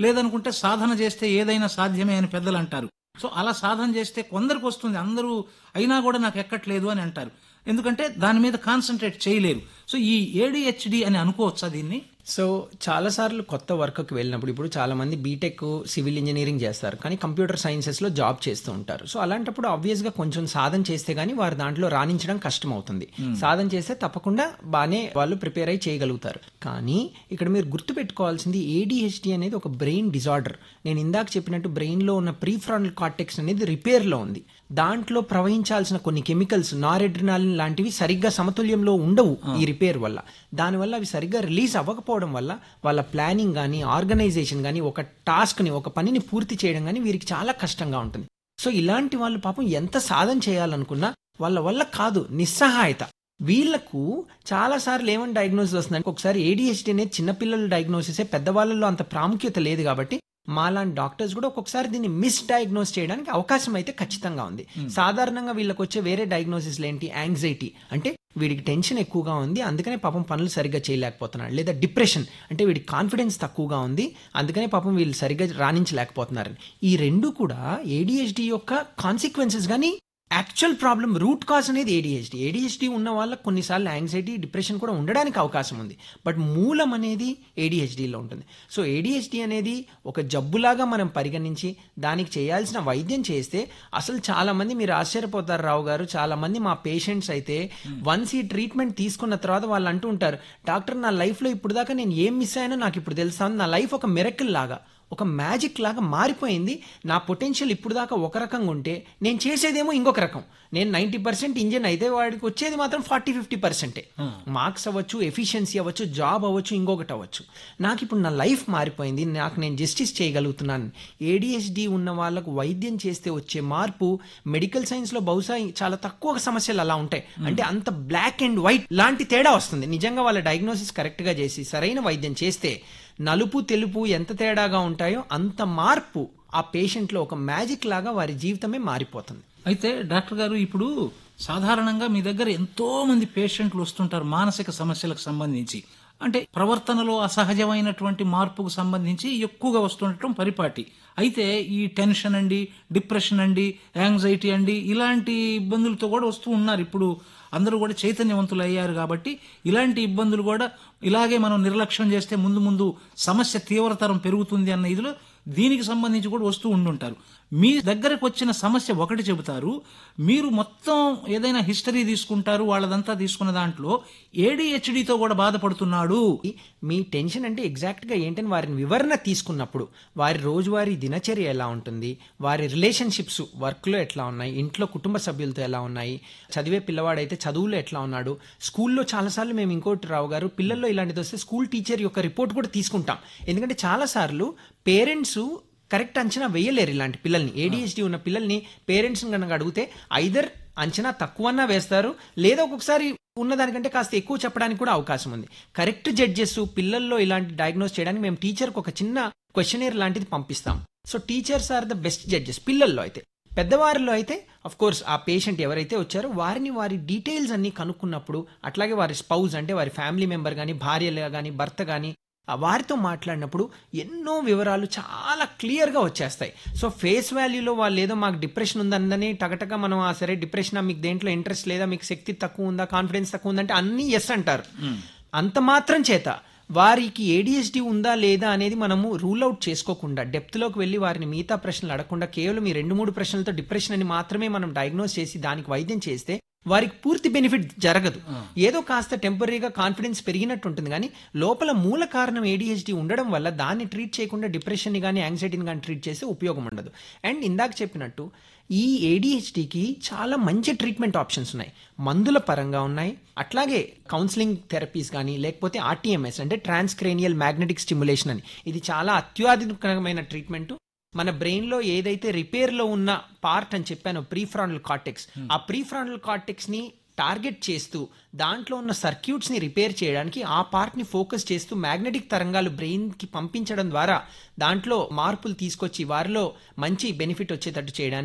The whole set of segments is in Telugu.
లేదనుకుంటే సాధన చేస్తే ఏదైనా సాధ్యమే అని పెద్దలు అంటారు సో అలా సాధన చేస్తే కొందరికి వస్తుంది అందరూ అయినా కూడా నాకు ఎక్కట్లేదు అని అంటారు ఎందుకంటే దాని మీద కాన్సన్ట్రేట్ చేయలేరు సో ఈ ఏడిహెచ్డి అని అనుకోవచ్చా దీన్ని సో చాలాసార్లు కొత్త వర్క్కి వెళ్ళినప్పుడు ఇప్పుడు చాలా మంది బీటెక్ సివిల్ ఇంజనీరింగ్ చేస్తారు కానీ కంప్యూటర్ సైన్సెస్లో జాబ్ చేస్తూ ఉంటారు సో అలాంటప్పుడు ఆబ్వియస్గా కొంచెం సాధన చేస్తే గానీ వారు దాంట్లో రాణించడం కష్టం అవుతుంది సాధన చేస్తే తప్పకుండా బాగానే వాళ్ళు ప్రిపేర్ అయి చేయగలుగుతారు కానీ ఇక్కడ మీరు గుర్తుపెట్టుకోవాల్సింది ఏడిహెచ్డి అనేది ఒక బ్రెయిన్ డిజార్డర్ నేను ఇందాక చెప్పినట్టు బ్రెయిన్లో ఉన్న ప్రీఫ్రాంటల్ కార్టెక్స్ అనేది రిపేర్లో ఉంది దాంట్లో ప్రవహించాల్సిన కొన్ని కెమికల్స్ నారెడ్రినాలిన్ లాంటివి సరిగ్గా సమతుల్యంలో ఉండవు ఈ రిపేర్ వల్ల దానివల్ల అవి సరిగ్గా రిలీజ్ అవ్వకపోవడం వల్ల వాళ్ళ ప్లానింగ్ కానీ ఆర్గనైజేషన్ కానీ ఒక టాస్క్ని ఒక పనిని పూర్తి చేయడం కానీ వీరికి చాలా కష్టంగా ఉంటుంది సో ఇలాంటి వాళ్ళు పాపం ఎంత సాధన చేయాలనుకున్నా వాళ్ళ వల్ల కాదు నిస్సహాయత వీళ్లకు చాలా సార్లు ఏమని డయాగ్నోసిస్ వస్తుందంటే ఒకసారి ఏడిహెచ్డి అనేది చిన్నపిల్లల డయాగ్నోసిసే పెద్దవాళ్ళలో అంత ప్రాముఖ్యత లేదు కాబట్టి మాలాంటి డాక్టర్స్ కూడా ఒక్కొక్కసారి దీన్ని మిస్ డయాగ్నోస్ చేయడానికి అవకాశం అయితే ఖచ్చితంగా ఉంది సాధారణంగా వీళ్ళకి వచ్చే వేరే డయాగ్నోసిస్లు ఏంటి యాంగ్జైటీ అంటే వీడికి టెన్షన్ ఎక్కువగా ఉంది అందుకనే పాపం పనులు సరిగ్గా చేయలేకపోతున్నాడు లేదా డిప్రెషన్ అంటే వీడికి కాన్ఫిడెన్స్ తక్కువగా ఉంది అందుకనే పాపం వీళ్ళు సరిగ్గా రాణించలేకపోతున్నారు ఈ రెండు కూడా ఏడిహెచ్డి యొక్క కాన్సిక్వెన్సెస్ కానీ యాక్చువల్ ప్రాబ్లం రూట్ కాజ్ అనేది ఏడిహెచ్డి ఏడిహెచ్డి ఉన్న వాళ్ళకి కొన్నిసార్లు యాంగ్జైటీ డిప్రెషన్ కూడా ఉండడానికి అవకాశం ఉంది బట్ మూలం అనేది ఏడిహెచ్డిలో ఉంటుంది సో ఏడిహెచ్డి అనేది ఒక జబ్బులాగా మనం పరిగణించి దానికి చేయాల్సిన వైద్యం చేస్తే అసలు చాలా మంది మీరు ఆశ్చర్యపోతారు రావు గారు చాలా మంది మా పేషెంట్స్ అయితే వన్స్ ఈ ట్రీట్మెంట్ తీసుకున్న తర్వాత వాళ్ళు అంటూ ఉంటారు డాక్టర్ నా లైఫ్లో ఇప్పుడు దాకా నేను ఏం మిస్ అయ్యానో నాకు ఇప్పుడు తెలుస్తాను నా లైఫ్ ఒక మిరకిల్ లాగా ఒక మ్యాజిక్ లాగా మారిపోయింది నా పొటెన్షియల్ ఇప్పుడు దాకా ఒక రకంగా ఉంటే నేను చేసేదేమో ఇంకొక రకం నేను నైంటీ పర్సెంట్ ఇంజన్ అయితే వాడికి వచ్చేది మాత్రం ఫార్టీ ఫిఫ్టీ పర్సెంటే మార్క్స్ అవ్వచ్చు ఎఫిషియన్సీ అవ్వచ్చు జాబ్ అవ్వచ్చు ఇంకొకటి అవ్వచ్చు నాకు ఇప్పుడు నా లైఫ్ మారిపోయింది నాకు నేను జస్టిస్ చేయగలుగుతున్నాను ఏడిహెచ్డి ఉన్న వాళ్ళకు వైద్యం చేస్తే వచ్చే మార్పు మెడికల్ సైన్స్లో బహుశా చాలా తక్కువ సమస్యలు అలా ఉంటాయి అంటే అంత బ్లాక్ అండ్ వైట్ లాంటి తేడా వస్తుంది నిజంగా వాళ్ళ డయాగ్నోసిస్ కరెక్ట్గా చేసి సరైన వైద్యం చేస్తే నలుపు తెలుపు ఎంత తేడాగా ఉంటాయో అంత మార్పు ఆ పేషెంట్లో ఒక మ్యాజిక్ లాగా వారి జీవితమే మారిపోతుంది అయితే డాక్టర్ గారు ఇప్పుడు సాధారణంగా మీ దగ్గర ఎంతో మంది పేషెంట్లు వస్తుంటారు మానసిక సమస్యలకు సంబంధించి అంటే ప్రవర్తనలో అసహజమైనటువంటి మార్పుకు సంబంధించి ఎక్కువగా వస్తుండటం పరిపాటి అయితే ఈ టెన్షన్ అండి డిప్రెషన్ అండి యాంగ్జైటీ అండి ఇలాంటి ఇబ్బందులతో కూడా వస్తూ ఉన్నారు ఇప్పుడు అందరూ కూడా చైతన్యవంతులు అయ్యారు కాబట్టి ఇలాంటి ఇబ్బందులు కూడా ఇలాగే మనం నిర్లక్ష్యం చేస్తే ముందు ముందు సమస్య తీవ్రతరం పెరుగుతుంది అన్న ఇదిలో దీనికి సంబంధించి కూడా వస్తూ ఉండుంటారు మీ దగ్గరకు వచ్చిన సమస్య ఒకటి చెబుతారు మీరు మొత్తం ఏదైనా హిస్టరీ తీసుకుంటారు వాళ్ళదంతా తీసుకున్న దాంట్లో ఏడిహెచ్డితో కూడా బాధపడుతున్నాడు మీ టెన్షన్ అంటే ఎగ్జాక్ట్గా ఏంటని వారిని వివరణ తీసుకున్నప్పుడు వారి రోజువారీ దినచర్య ఎలా ఉంటుంది వారి రిలేషన్షిప్స్ వర్క్లో ఎట్లా ఉన్నాయి ఇంట్లో కుటుంబ సభ్యులతో ఎలా ఉన్నాయి చదివే పిల్లవాడైతే చదువులో ఎట్లా ఉన్నాడు స్కూల్లో చాలాసార్లు మేము ఇంకోటి రావు గారు పిల్లల్లో ఇలాంటిది వస్తే స్కూల్ టీచర్ యొక్క రిపోర్ట్ కూడా తీసుకుంటాం ఎందుకంటే చాలాసార్లు పేరెంట్స్ కరెక్ట్ అంచనా వేయలేరు ఇలాంటి పిల్లల్ని ఏడిహెచ్డి ఉన్న పిల్లల్ని పేరెంట్స్ కనుక అడిగితే ఐదర్ అంచనా తక్కువన్నా వేస్తారు లేదా ఒక్కొక్కసారి ఉన్నదానికంటే కాస్త ఎక్కువ చెప్పడానికి కూడా అవకాశం ఉంది కరెక్ట్ జడ్జెస్ పిల్లల్లో ఇలాంటి డయాగ్నోస్ చేయడానికి మేము టీచర్కి ఒక చిన్న క్వశ్చనీర్ లాంటిది పంపిస్తాం so teachers are the best judges పిల్లల్లో అయితే పెద్దవారిలో అయితే అఫ్ కోర్స్ ఆ పేషెంట్ ఎవరైతే వచ్చారో వారిని వారి డీటెయిల్స్ అన్ని కనుక్కున్నప్పుడు అట్లాగే వారి స్పౌజ్ అంటే వారి ఫ్యామిలీ మెంబర్ కానీ భార్య కానీ భర్త కానీ వారితో మాట్లాడినప్పుడు ఎన్నో వివరాలు చాలా క్లియర్గా వచ్చేస్తాయి సో ఫేస్ వాల్యూలో వాళ్ళు ఏదో మాకు డిప్రెషన్ ఉందని టగటగా మనం ఆ సరే డిప్రెషన్ మీకు దేంట్లో ఇంట్రెస్ట్ లేదా మీకు శక్తి తక్కువ ఉందా కాన్ఫిడెన్స్ తక్కువ ఉందంటే అన్నీ ఎస్ అంటారు అంత మాత్రం చేత వారికి ఏడిఎస్డి ఉందా లేదా అనేది మనము రూల్ అవుట్ చేసుకోకుండా డెప్త్లోకి వెళ్ళి వారిని మిగతా ప్రశ్నలు అడగకుండా కేవలం ఈ రెండు మూడు ప్రశ్నలతో డిప్రెషన్ అని మాత్రమే మనం డయాగ్నోస్ చేసి దానికి వైద్యం చేస్తే వారికి పూర్తి బెనిఫిట్ జరగదు ఏదో కాస్త టెంపరీగా కాన్ఫిడెన్స్ పెరిగినట్టు ఉంటుంది కానీ లోపల మూల కారణం ఏడిహెచ్డి ఉండడం వల్ల దాన్ని ట్రీట్ చేయకుండా డిప్రెషన్ని కానీ యాంగ్జైటీని కానీ ట్రీట్ చేస్తే ఉపయోగం ఉండదు అండ్ ఇందాక చెప్పినట్టు ఈ ఏడిహెచ్డికి చాలా మంచి ట్రీట్మెంట్ ఆప్షన్స్ ఉన్నాయి మందుల పరంగా ఉన్నాయి అట్లాగే కౌన్సిలింగ్ థెరపీస్ కానీ లేకపోతే ఆర్టీఎంఎస్ అంటే ట్రాన్స్క్రేనియల్ మ్యాగ్నెటిక్ స్టిమ్యులేషన్ అని ఇది చాలా అత్యాధునికమైన ట్రీట్మెంట్ మన బ్రెయిన్లో ఏదైతే రిపేర్లో ఉన్న పార్ట్ అని చెప్పానో ప్రీఫ్రాంటల్ కార్టెక్స్ ఆ ప్రీఫ్రాంటల్ కార్టెక్స్ని టార్గెట్ చేస్తూ దాంట్లో ఉన్న సర్క్యూట్స్ని రిపేర్ చేయడానికి ఆ పార్ట్ని ఫోకస్ చేస్తూ మ్యాగ్నెటిక్ తరంగాలు బ్రెయిన్కి పంపించడం ద్వారా దాంట్లో మార్పులు తీసుకొచ్చి వారిలో మంచి బెనిఫిట్ వచ్చేటట్టు చేయడానికి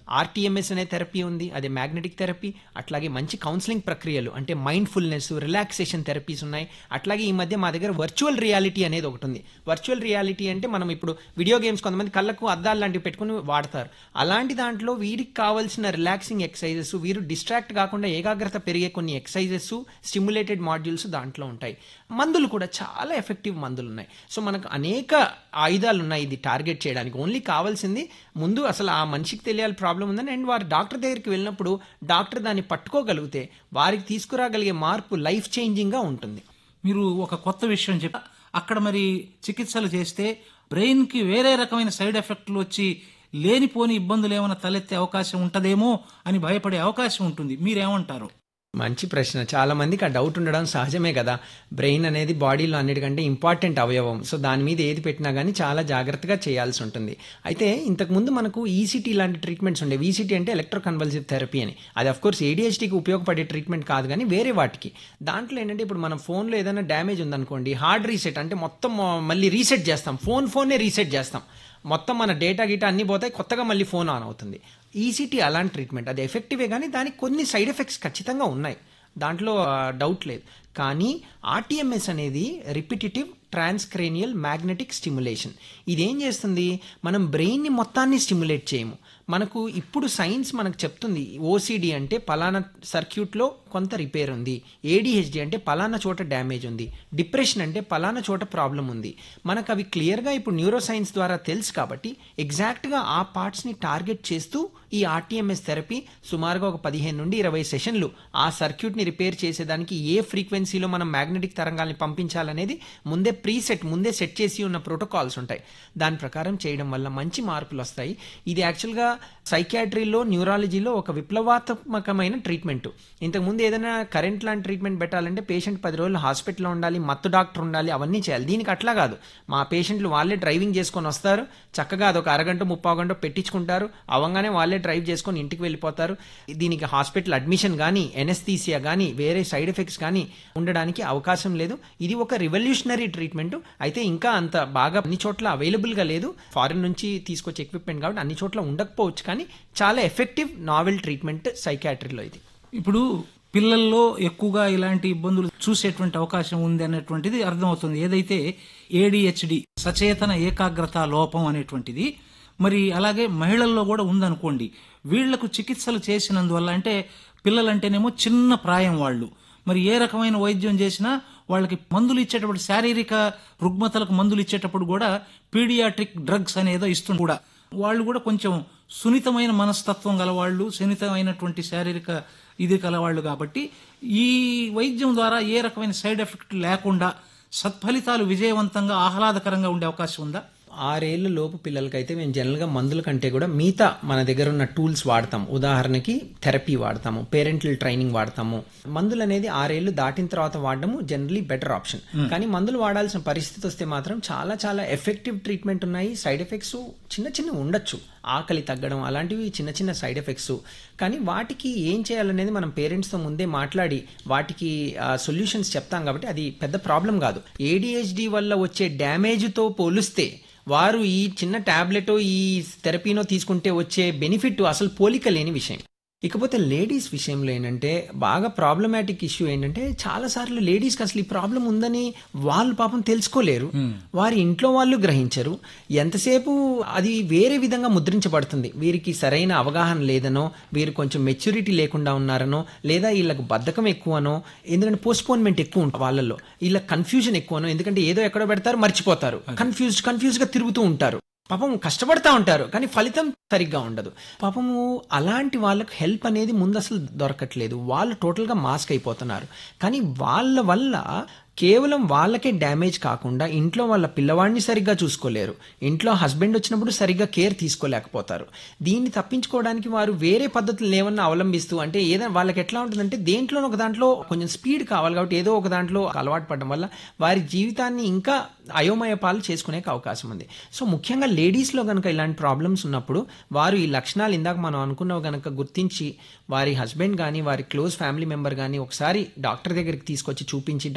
ఆర్టీఎంఎస్ అనే థెరపీ ఉంది అదే మ్యాగ్నెటిక్ థెరపీ అట్లాగే మంచి కౌన్సిలింగ్ ప్రక్రియలు అంటే మైండ్ఫుల్నెస్ రిలాక్సేషన్ థెరపీస్ ఉన్నాయి అట్లాగే ఈ మధ్య మా దగ్గర వర్చువల్ రియాలిటీ అనేది ఒకటి ఉంది వర్చువల్ రియాలిటీ అంటే మనం ఇప్పుడు వీడియో గేమ్స్ కొంతమంది కళ్ళకు అద్దాలు లాంటివి పెట్టుకుని వాడతారు అలాంటి దాంట్లో వీరికి కావాల్సిన రిలాక్సింగ్ ఎక్సర్సైజెస్ వీరు డిస్ట్రాక్ట్ కాకుండా ఏకాగ్రత పెరిగే కొన్ని ఎక్సర్సైజెస్ స్టిమ్యులేటెడ్ మాడ్యూల్స్ దాంట్లో ఉంటాయి మందులు కూడా చాలా ఎఫెక్టివ్ మందులు ఉన్నాయి సో మనకు అనేక ఆయుధాలు ఉన్నాయి ఇది టార్గెట్ చేయడానికి ఓన్లీ కావాల్సింది ముందు అసలు ఆ మనిషికి తెలియాలి ప్రాబ్లం ఉందని అండ్ వారు డాక్టర్ దగ్గరికి వెళ్ళినప్పుడు డాక్టర్ దాన్ని పట్టుకోగలిగితే వారికి తీసుకురాగలిగే మార్పు లైఫ్ చేంజింగ్గా ఉంటుంది మీరు ఒక కొత్త విషయం చెప్ప అక్కడ మరి చికిత్సలు చేస్తే బ్రెయిన్ కి వేరే రకమైన సైడ్ ఎఫెక్ట్లు వచ్చి లేనిపోని ఇబ్బందులు ఏమైనా తలెత్తే అవకాశం ఉంటదేమో అని భయపడే అవకాశం ఉంటుంది మీరేమంటారు మంచి ప్రశ్న చాలా మందికి ఆ డౌట్ ఉండడం సహజమే కదా బ్రెయిన్ అనేది బాడీలో అన్నిటికంటే ఇంపార్టెంట్ అవయవం సో దాని మీద ఏది పెట్టినా కానీ చాలా జాగ్రత్తగా చేయాల్సి ఉంటుంది అయితే ఇంతకుముందు మనకు ఈసీటీ లాంటి ట్రీట్మెంట్స్ ఉండేవి ఈసీటీ అంటే ఎలక్ట్రో కన్వల్సివ్ థెరపీ అని అది అఫ్ కోర్స్ ఏడిహెచ్డీకి ఉపయోగపడే ట్రీట్మెంట్ కాదు కానీ వేరే వాటికి దాంట్లో ఏంటంటే ఇప్పుడు మన ఫోన్లో ఏదైనా డ్యామేజ్ ఉందనుకోండి హార్డ్ రీసెట్ అంటే మొత్తం మళ్ళీ రీసెట్ చేస్తాం ఫోన్ ఫోన్నే రీసెట్ చేస్తాం మొత్తం మన డేటా గీటా అన్ని పోతాయి కొత్తగా మళ్ళీ ఫోన్ ఆన్ అవుతుంది ఈసీటీ అలాంటి ట్రీట్మెంట్ అది ఎఫెక్టివే కానీ దానికి కొన్ని సైడ్ ఎఫెక్ట్స్ ఖచ్చితంగా ఉన్నాయి దాంట్లో డౌట్ లేదు కానీ ఆర్టీఎంఎస్ అనేది రిపిటేటివ్ ట్రాన్స్క్రేనియల్ మ్యాగ్నెటిక్ స్టిమ్యులేషన్ ఇదేం చేస్తుంది మనం బ్రెయిన్ని మొత్తాన్ని స్టిమ్యులేట్ చేయము మనకు ఇప్పుడు సైన్స్ మనకు చెప్తుంది ఓసిడి అంటే పలానా సర్క్యూట్లో కొంత రిపేర్ ఉంది ఏడిహెచ్డి అంటే పలానా చోట డ్యామేజ్ ఉంది డిప్రెషన్ అంటే పలానా చోట ప్రాబ్లం ఉంది మనకు అవి క్లియర్గా ఇప్పుడు న్యూరో సైన్స్ ద్వారా తెలుసు కాబట్టి ఎగ్జాక్ట్గా ఆ పార్ట్స్ని టార్గెట్ చేస్తూ ఈ ఆర్టీఎంఎస్ థెరపీ సుమారుగా ఒక పదిహేను నుండి ఇరవై సెషన్లు ఆ సర్క్యూట్ని రిపేర్ చేసేదానికి ఏ ఫ్రీక్వెన్సీలో మనం మ్యాగ్నెటిక్ తరంగాల్ని పంపించాలనేది ముందే ప్రీసెట్ ముందే సెట్ చేసి ఉన్న ప్రోటోకాల్స్ ఉంటాయి దాని ప్రకారం చేయడం వల్ల మంచి మార్పులు వస్తాయి ఇది యాక్చువల్గా సైకాట్రీలో న్యూరాలజీలో ఒక విప్లవాత్మకమైన ట్రీట్మెంట్ ఇంతకుముందు ఏదైనా కరెంట్ లాంటి ట్రీట్మెంట్ పెట్టాలంటే పేషెంట్ పది రోజులు హాస్పిటల్లో ఉండాలి మత్తు డాక్టర్ ఉండాలి అవన్నీ చేయాలి దీనికి అట్లా కాదు మా పేషెంట్లు వాళ్ళే డ్రైవింగ్ చేసుకొని వస్తారు చక్కగా అదొక అరగంట ముప్పావు గంట పెట్టించుకుంటారు అవంగానే వాళ్ళే డ్రైవ్ చేసుకొని ఇంటికి వెళ్ళిపోతారు దీనికి హాస్పిటల్ అడ్మిషన్ కానీ ఎనెస్థీసియా కానీ వేరే సైడ్ ఎఫెక్ట్స్ కానీ ఉండడానికి అవకాశం లేదు ఇది ఒక రివల్యూషనరీ ట్రీట్మెంట్ అయితే ఇంకా అంత బాగా అన్ని చోట్ల అవైలబుల్గా లేదు ఫారిన్ నుంచి తీసుకొచ్చే ఎక్విప్మెంట్ కాబట్టి అన్ని చోట్ల ఉండకపోవచ్చు కానీ చాలా ఎఫెక్టివ్ నావెల్ ట్రీట్మెంట్ సైకాట్రీలో ఇది ఇప్పుడు పిల్లల్లో ఎక్కువగా ఇలాంటి ఇబ్బందులు చూసేటువంటి అవకాశం ఉంది అనేటువంటిది అర్థమవుతుంది ఏదైతే ఏడిహెచ్డి సచేతన ఏకాగ్రత లోపం అనేటువంటిది మరి అలాగే మహిళల్లో కూడా ఉందనుకోండి వీళ్లకు చికిత్సలు చేసినందువల్ల అంటే పిల్లలంటేనేమో చిన్న ప్రాయం వాళ్ళు మరి ఏ రకమైన వైద్యం చేసినా వాళ్ళకి మందులు ఇచ్చేటప్పుడు శారీరక రుగ్మతలకు మందులు ఇచ్చేటప్పుడు కూడా పీడియాట్రిక్ డ్రగ్స్ అనేదో ఇస్తుంది కూడా వాళ్ళు కూడా కొంచెం సున్నితమైన మనస్తత్వం గలవాళ్ళు సున్నితమైనటువంటి శారీరక ఇది కలవాళ్ళు కాబట్టి ఈ వైద్యం ద్వారా ఏ రకమైన సైడ్ ఎఫెక్ట్ లేకుండా సత్ఫలితాలు విజయవంతంగా ఆహ్లాదకరంగా ఉండే అవకాశం ఉందా ఆరేళ్ళు లోపు పిల్లలకైతే మేము జనరల్గా మందుల కంటే కూడా మిగతా మన దగ్గర ఉన్న టూల్స్ వాడతాం ఉదాహరణకి థెరపీ వాడతాము పేరెంటల్ ట్రైనింగ్ వాడతాము మందులు అనేది ఆరేళ్లు దాటిన తర్వాత వాడడము జనరలీ బెటర్ ఆప్షన్ కానీ మందులు వాడాల్సిన పరిస్థితి వస్తే మాత్రం చాలా చాలా ఎఫెక్టివ్ ట్రీట్మెంట్ ఉన్నాయి సైడ్ ఎఫెక్ట్స్ చిన్న చిన్న ఉండొచ్చు ఆకలి తగ్గడం అలాంటివి చిన్న చిన్న సైడ్ ఎఫెక్ట్స్ కానీ వాటికి ఏం చేయాలనేది మనం పేరెంట్స్తో ముందే మాట్లాడి వాటికి సొల్యూషన్స్ చెప్తాం కాబట్టి అది పెద్ద ప్రాబ్లం కాదు ఏడిహెచ్డి వల్ల వచ్చే డ్యామేజ్తో పోలిస్తే వారు ఈ చిన్న ట్యాబ్లెట్ ఈ థెరపీనో తీసుకుంటే వచ్చే బెనిఫిట్ అసలు పోలిక లేని విషయం ఇకపోతే లేడీస్ విషయంలో ఏంటంటే బాగా ప్రాబ్లమాటిక్ ఇష్యూ ఏంటంటే చాలాసార్లు లేడీస్కి అసలు ఈ ప్రాబ్లం ఉందని వాళ్ళు పాపం తెలుసుకోలేరు వారి ఇంట్లో వాళ్ళు గ్రహించరు ఎంతసేపు అది వేరే విధంగా ముద్రించబడుతుంది వీరికి సరైన అవగాహన లేదనో వీరు కొంచెం మెచ్యూరిటీ లేకుండా ఉన్నారనో లేదా వీళ్ళకి బద్ధకం ఎక్కువనో ఎందుకంటే పోస్ట్పోన్మెంట్ ఎక్కువ ఉంటుంది వాళ్ళల్లో వీళ్ళకి కన్ఫ్యూజన్ ఎక్కువనో ఎందుకంటే ఏదో ఎక్కడో పెడతారు మర్చిపోతారు కన్ఫ్యూజ్ కన్ఫ్యూజ్గా తిరుగుతూ ఉంటారు పాపం కష్టపడతా ఉంటారు కానీ ఫలితం సరిగ్గా ఉండదు పాపము అలాంటి వాళ్ళకు హెల్ప్ అనేది ముందు అసలు దొరకట్లేదు వాళ్ళు టోటల్గా మాస్క్ అయిపోతున్నారు కానీ వాళ్ళ వల్ల కేవలం వాళ్ళకే డ్యామేజ్ కాకుండా ఇంట్లో వాళ్ళ పిల్లవాడిని సరిగ్గా చూసుకోలేరు ఇంట్లో హస్బెండ్ వచ్చినప్పుడు సరిగ్గా కేర్ తీసుకోలేకపోతారు దీన్ని తప్పించుకోవడానికి వారు వేరే పద్ధతులు ఏమన్నా అవలంబిస్తూ అంటే ఏదైనా వాళ్ళకి ఎట్లా ఉంటుందంటే దేంట్లో ఒక దాంట్లో కొంచెం స్పీడ్ కావాలి కాబట్టి ఏదో ఒక దాంట్లో అలవాటు పడడం వల్ల వారి జీవితాన్ని ఇంకా అయోమయ పాలు చేసుకునే అవకాశం ఉంది సో ముఖ్యంగా లేడీస్లో కనుక ఇలాంటి ప్రాబ్లమ్స్ ఉన్నప్పుడు వారు ఈ లక్షణాలు ఇందాక మనం అనుకున్నవి కనుక గుర్తించి వారి హస్బెండ్ కానీ వారి క్లోజ్ ఫ్యామిలీ మెంబర్ కానీ ఒకసారి డాక్టర్ దగ్గరికి తీసుకొచ్చి చూపించి డయాగ్నోసిస్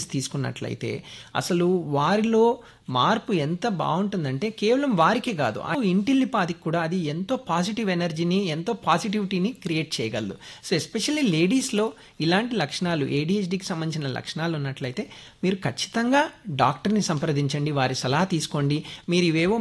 అనాలిసిస్ తీసుకున్నట్లయితే అసలు వారిలో మార్పు ఎంత బాగుంటుందంటే కేవలం వారికే కాదు ఆ ఇంటిల్లిపాదికి కూడా అది ఎంతో పాజిటివ్ ఎనర్జీని ఎంతో పాజిటివిటీని క్రియేట్ చేయగలదు సో ఎస్పెషల్లీ లేడీస్లో ఇలాంటి లక్షణాలు ఏడిహెచ్డికి సంబంధించిన లక్షణాలు ఉన్నట్లయితే మీరు ఖచ్చితంగా డాక్టర్ని సంప్రదించండి వారి సలహా తీసుకోండి మీరు ఇవేవో